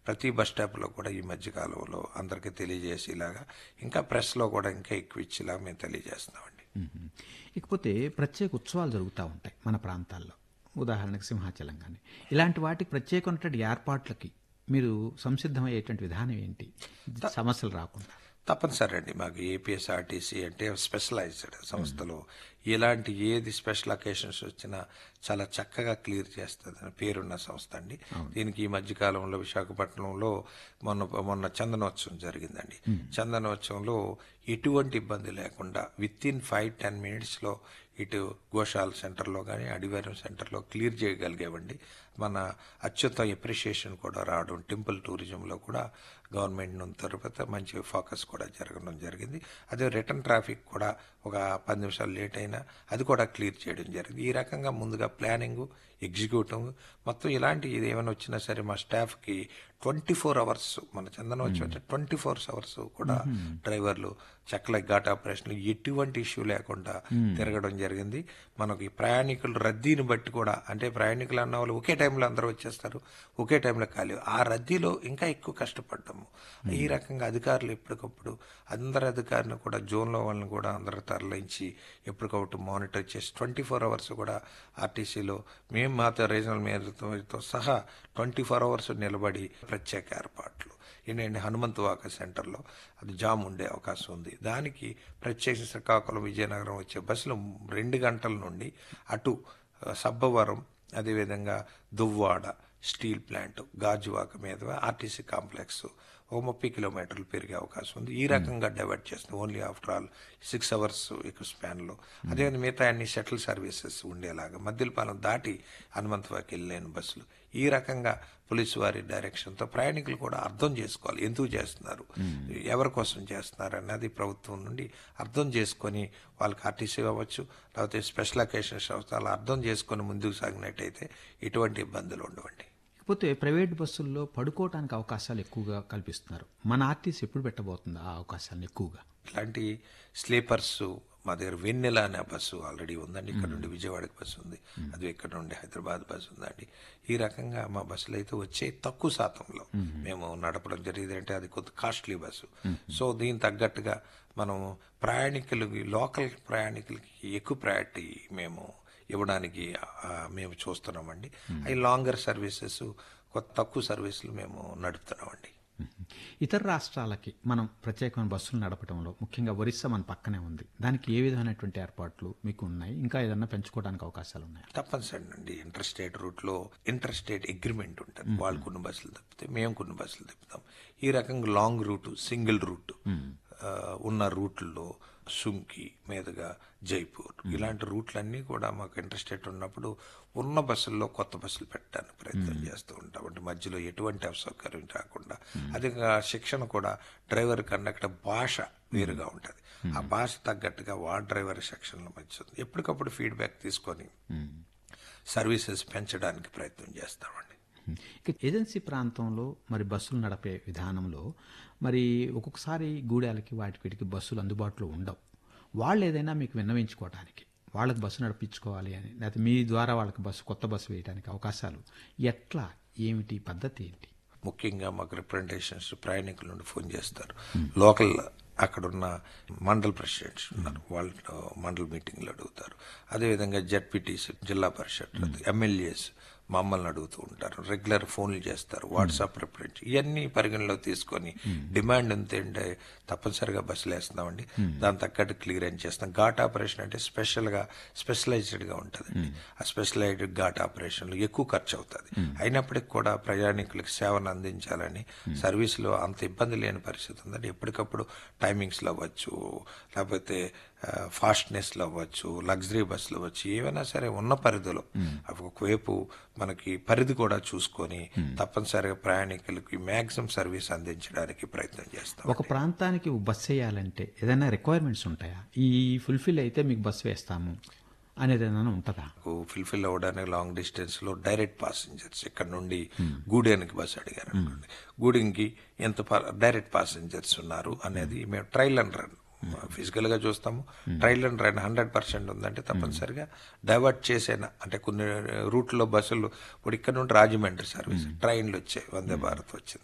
ప్రతి బస్ స్టాప్లో కూడా ఈ మధ్య కాలంలో అందరికీ తెలియజేసేలాగా ఇంకా ప్రెస్లో కూడా ఇంకా ఎక్కువ ఇచ్చేలాగా మేము తెలియజేస్తున్నామండి మ్మ్. ఇకపోతే ప్రత్యేక ఉత్సవాలు జరుగుతూ ఉంటాయి మన ప్రాంతాల్లో ఉదాహరణకు సింహాచలం కానీ ఇలాంటి వాటికి ప్రత్యేకమైనటువంటి ఏర్పాట్లకి మీరు సంసిద్ధమయ్యేటువంటి విధానం ఏంటి సమస్యలు రాకుండా తప్పనిసరి అండి మాకు ఏపీఎస్ఆర్టీసీ అంటే స్పెషలైజ్డ్ సంస్థలో ఎలాంటి ఏది స్పెషల్ అకేషన్స్ వచ్చినా చాలా చక్కగా క్లియర్ చేస్తుంది అని పేరున్న సంస్థ అండి దీనికి ఈ మధ్య కాలంలో విశాఖపట్నంలో మొన్న మొన్న చందనోత్సవం జరిగిందండి చందనోత్సవంలో ఎటువంటి ఇబ్బంది లేకుండా విత్ ఇన్ ఫైవ్ టెన్ మినిట్స్లో ఇటు గోశాల సెంటర్లో కానీ అడివారం సెంటర్లో క్లియర్ చేయగలిగేవండి మన అత్యుత్తమ ఎప్రిషియేషన్ కూడా రావడం టెంపుల్ టూరిజంలో కూడా గవర్నమెంట్ నుంచి తర్వాత మంచి ఫోకస్ కూడా జరగడం జరిగింది అదే రిటర్న్ ట్రాఫిక్ కూడా ఒక పది నిమిషాలు లేట్ అయినా అది కూడా క్లియర్ చేయడం జరిగింది ఈ రకంగా ముందుగా ప్లానింగ్ ఎగ్జిక్యూటివ్ మొత్తం ఇలాంటి ఇది ఏమైనా వచ్చినా సరే మా స్టాఫ్కి ట్వంటీ ఫోర్ అవర్స్ మన చందనం వచ్చి ట్వంటీ ఫోర్ అవర్స్ కూడా డ్రైవర్లు చక్కల ఘాట్ ఆపరేషన్ ఎటువంటి ఇష్యూ లేకుండా తిరగడం జరిగింది మనకి ఈ ప్రయాణికులు రద్దీని బట్టి కూడా అంటే ప్రయాణికులు అన్న వాళ్ళు ఒకే టైంలో అందరూ వచ్చేస్తారు ఒకే టైంలో ఖాళీ ఆ రద్దీలో ఇంకా ఎక్కువ కష్టపడ్డాము ఈ రకంగా అధికారులు ఎప్పటికప్పుడు అందరు అధికారులను కూడా జోన్లో వాళ్ళని కూడా అందరూ తరలించి ఎప్పటికప్పుడు మానిటర్ చేసి ట్వంటీ ఫోర్ అవర్స్ కూడా ఆర్టీసీలో మేము మాతో రీజనల్ మేయర్తో సహా ట్వంటీ ఫోర్ అవర్స్ నిలబడి ప్రత్యేక ఏర్పాట్లు ఏంటంటే హనుమంతు వాక సెంటర్లో అది జామ్ ఉండే అవకాశం ఉంది దానికి ప్రత్యేక శ్రీకాకుళం విజయనగరం వచ్చే బస్సులు రెండు గంటల నుండి అటు ఆ, సబ్బవరం అదేవిధంగా దువ్వాడ స్టీల్ ప్లాంట్ గాజువాక మీద ఆర్టీసీ కాంప్లెక్స్ ఓ ముప్పై కిలోమీటర్లు పెరిగే అవకాశం ఉంది ఈ రకంగా డైవర్ట్ చేస్తుంది only after all six hours ఎక్కువ స్పాన్లో అదేవిధంగా మిగతా అన్ని షటిల్ సర్వీసెస్ ఉండేలాగా మద్దిలపాలెం దాటి హనుమంతవాకి వెళ్ళలేని బస్సులు ఈ రకంగా పోలీసు వారి డైరెక్షన్తో ప్రయాణికులు కూడా అర్థం చేసుకోవాలి ఎందుకు చేస్తున్నారు ఎవరి కోసం చేస్తున్నారు అన్నది ప్రభుత్వం నుండి అర్థం చేసుకొని వాళ్ళకి ఆర్టీసీ అవ్వచ్చు లేకపోతే స్పెషల్ అకేషన్స్ అవ్వచ్చు అలా అర్థం చేసుకొని ముందుకు సాగినట్టయితే ఎటువంటి ఇబ్బందులు ఉండవండి ఇకపోతే ప్రైవేట్ బస్సుల్లో పడుకోవడానికి అవకాశాలు ఎక్కువగా కల్పిస్తున్నారు మన ఆర్టీసీ ఎప్పుడు పెట్టబోతుంది ఆ అవకాశాలను ఎక్కువగా ఇట్లాంటి స్లీపర్స్ మా దగ్గర వెన్నెల అనే బస్సు ఆల్రెడీ ఉందండి ఇక్కడ నుండి విజయవాడకి బస్సు ఉంది అది ఇక్కడ నుండి హైదరాబాద్ బస్సు ఉందండి ఈ రకంగా మా బస్సులు అయితే వచ్చే తక్కువ శాతంలో మేము నడపడం జరిగింది అంటే అది కొద్ది కాస్ట్లీ బస్సు సో దీనికి తగ్గట్టుగా మనం ప్రయాణికులకి లోకల్ ప్రయాణికులకి ఎక్కువ ప్రయారిటీ మేము ఇవ్వడానికి ఆ, మేము చూస్తున్నామండి అవి లాంగర్ సర్వీసెస్ కొత్త తక్కువ సర్వీసులు మేము నడుపుతున్నామండి ఇతర రాష్ట్రాలకి మనం ప్రత్యేకమైన బస్సులు నడపడంలో ముఖ్యంగా ఒరిస్సా మన పక్కనే ఉంది దానికి ఏ విధమైనటువంటి ఏర్పాట్లు మీకు ఉన్నాయి ఇంకా ఏదన్నా పెంచుకోవడానికి అవకాశాలు ఉన్నాయి తప్పనిసరి అండి ఇంటర్ స్టేట్ రూట్ లో ఇంటర్ స్టేట్ అగ్రిమెంట్ ఉంటుంది వాళ్ళు కొన్ని బస్సులు తప్పితే మేము కొన్ని బస్సులు తిప్పుతాం ఈ రకంగా లాంగ్ రూట్ సింగిల్ రూట్ ఆ, ఉన్న రూట్లలో సుంకి మీదుగా జైపూర్ ఇలాంటి రూట్లన్నీ కూడా మాకు ఇంటర్ స్టేట్ ఉన్నప్పుడు ఉన్న బస్సుల్లో కొత్త బస్సులు పెట్టడానికి ప్రయత్నం చేస్తూ ఉంటాం అంటే మధ్యలో ఎటువంటి అసౌకర్యం రాకుండా అదే శిక్షణ కూడా డ్రైవర్ కండక్టర్ భాష వేరుగా ఉంటుంది ఆ భాష తగ్గట్టుగా వా డ్రైవర్ సెక్షన్ల మధ్య ఉంది ఎప్పటికప్పుడు ఫీడ్బ్యాక్ తీసుకొని సర్వీసెస్ పెంచడానికి ప్రయత్నం చేస్తామండి ఇక ఏజెన్సీ ప్రాంతంలో మరి బస్సులు నడిపే విధానంలో మరి ఒక్కొక్కసారి గూడాలకి వాటి వీటికి బస్సులు అందుబాటులో ఉండవు వాళ్ళు ఏదైనా మీకు విన్నవించుకోవడానికి వాళ్ళకి బస్సు నడిపించుకోవాలి అని లేకపోతే మీ ద్వారా వాళ్ళకి బస్సు కొత్త బస్సు వేయడానికి అవకాశాలు ఎట్లా ఏమిటి పద్ధతి ఏంటి ముఖ్యంగా మాకు రిప్రజెంటేషన్స్ ప్రయాణికుల నుండి ఫోన్ చేస్తారు లోకల్ అక్కడున్న మండల్ ప్రెసిడెంట్స్ ఉన్నారు వాళ్ళ మండల్ మీటింగ్లు అడుగుతారు అదేవిధంగా జడ్పీటీసీ జిల్లా పరిషత్ ఎమ్మెల్యేస్ మమ్మల్ని అడుగుతూ ఉంటారు రెగ్యులర్ ఫోన్లు చేస్తారు వాట్సాప్ రిప్రజెంట్ ఇవన్నీ పరిగణలో తీసుకొని డిమాండ్ ఉంటే తప్పనిసరిగా బస్సులు వేస్తున్నామండి దాని తగ్గట్టు క్లియరెన్స్ చేస్తాం ఘాట్ ఆపరేషన్ అంటే స్పెషల్గా స్పెషలైజ్డ్గా ఉంటుందండి ఆ స్పెషలైజ్డ్ ఘాట్ ఆపరేషన్లు ఎక్కువ ఖర్చు అవుతుంది అయినప్పటికీ కూడా ప్రయాణికులకు సేవను అందించాలని సర్వీసులో అంత ఇబ్బంది లేని పరిస్థితి ఉందండి ఎప్పటికప్పుడు టైమింగ్స్లో అవ్వచ్చు లేకపోతే ఫాస్ట్నెస్లో అవ్వచ్చు లగ్జరీ బస్సులు అవ్వచ్చు ఏవైనా సరే ఉన్న పరిధిలో అవి ఒకవైపు మనకి పరిధి కూడా చూసుకొని తప్పనిసరిగా ప్రయాణికులకి మ్యాక్సిమం సర్వీస్ అందించడానికి ప్రయత్నం చేస్తాం ఒక ప్రాంతానికి బస్సు వేయాలంటే ఏదైనా రిక్వైర్మెంట్స్ ఉంటాయా ఈ ఫుల్ఫిల్ అయితే మీకు బస్సు వేస్తాము అనేది ఏదైనా ఉంటుందా ఫుల్ఫిల్ అవ్వడానికి లాంగ్ డిస్టెన్స్ లో డైరెక్ట్ పాసెంజర్స్ ఇక్కడ నుండి గూడెనికి బస్సు అడిగారు అనుకోండి గూడెంకి ఎంత డైరెక్ట్ పాసెంజర్స్ ఉన్నారు అనేది మేము ట్రైల్ అండ్ రన్ ఫిజికల్ గా చూస్తాము trial and run hundred percent ఉందంటే తప్పనిసరిగా డైవర్ట్ చేసేనా అంటే కొన్ని రూట్లో బస్సులు ఇప్పుడు ఇక్కడ నుండి రాజమండ్రి సర్వీస్ ట్రైన్లు వచ్చాయి వందే భారత్ వచ్చింది